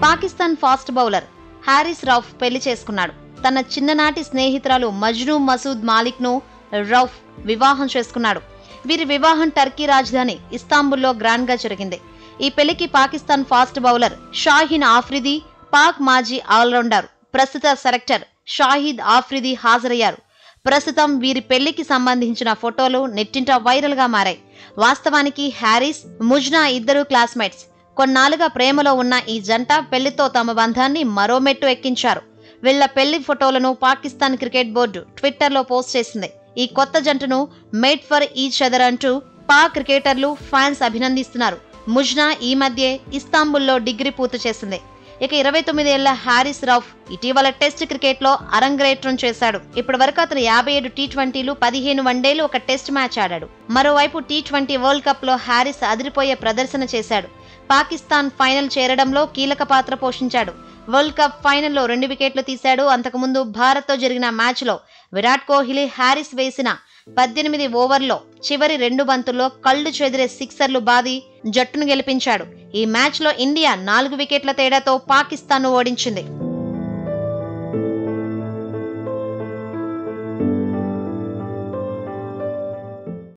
Pakistan fast bowler Haris Rauf పెళ్లి చేసుకున్నాడు తన చిన్ననాటి స్నేహితురాలు మజ్నూ మసూద్ మాలిక్ ను రౌఫ్ వివాహం చేసుకున్నాడు వీరి వివాహం టర్కీ రాజధాని ఇస్తాంబుల్లో గ్రాండ్ గా జరిగింది ఈ పెళ్లికి పాకిస్తాన్ ఫాస్ట్ బౌలర్ షాహీన్ ఆఫ్రిది పాక్ మాజీ ఆల్రౌండర్ ప్రస్తుత సెలెక్టర్ షాహిద్ ఆఫ్రిది హాజరయ్యారు ప్రస్తుతం వీరి పెళ్లికి సంబంధించిన ఫోటోలు నెట్టింట వైరల్ గా మారాయి వాస్తవానికి హ్యారిస్ ముజ్నా ఇద్దరు క్లాస్మేట్స్ కొన్నాళ్లుగా ప్రేమలో ఉన్న ఈ జంట పెళ్లితో తమ బంధాన్ని మరో మెట్టు ఎక్కించారు వీళ్ల పెళ్లి ఫోటోలను పాకిస్తాన్ క్రికెట్ బోర్డు ట్విట్టర్లో పోస్ట్ చేసింది ఈ కొత్త జంటను మేడ్ ఫర్ ఈచ్ అదర్ అంటూ పాక్ క్రికెటర్లు ఫ్యాన్స్ అభినందిస్తున్నారు ముజ్నా ఈ మధ్య ఇస్తాంబుల్లో డిగ్రీ పూర్తి చేసింది ఇక ఇరవై తొమ్మిదేళ్ల హారిస్ రౌఫ్ ఇటీవల టెస్ట్ క్రికెట్ లో అరంగేట్రం చేశాడు ఇప్పటి వరకు అతను యాభై ఏడు టీ ట్వంటీలు పదిహేను వన్డేలు ఒక టెస్ట్ మ్యాచ్ ఆడాడు మరోవైపు టీ ట్వంటీ వరల్డ్ కప్ లో హారిస్ అదిరిపోయే ప్రదర్శన చేశాడు పాకిస్తాన్ ఫైనల్ చేరడంలో కీలక పాత్ర పోషించాడు వరల్డ్ కప్ ఫైనల్లో రెండు వికెట్లు తీశాడు అంతకుముందు భారత్తో జరిగిన మ్యాచ్లో విరాట్ కోహ్లీ హ్యారిస్ వేసిన పద్దెనిమిది ఓవర్లో చివరి రెండు బంతుల్లో కళ్ళు చెదిరే సిక్సర్లు బాది జట్టును గెలిపించాడు ఈ మ్యాచ్లో ఇండియా నాలుగు వికెట్ల తేడాతో పాకిస్తాన్ను ఓడించింది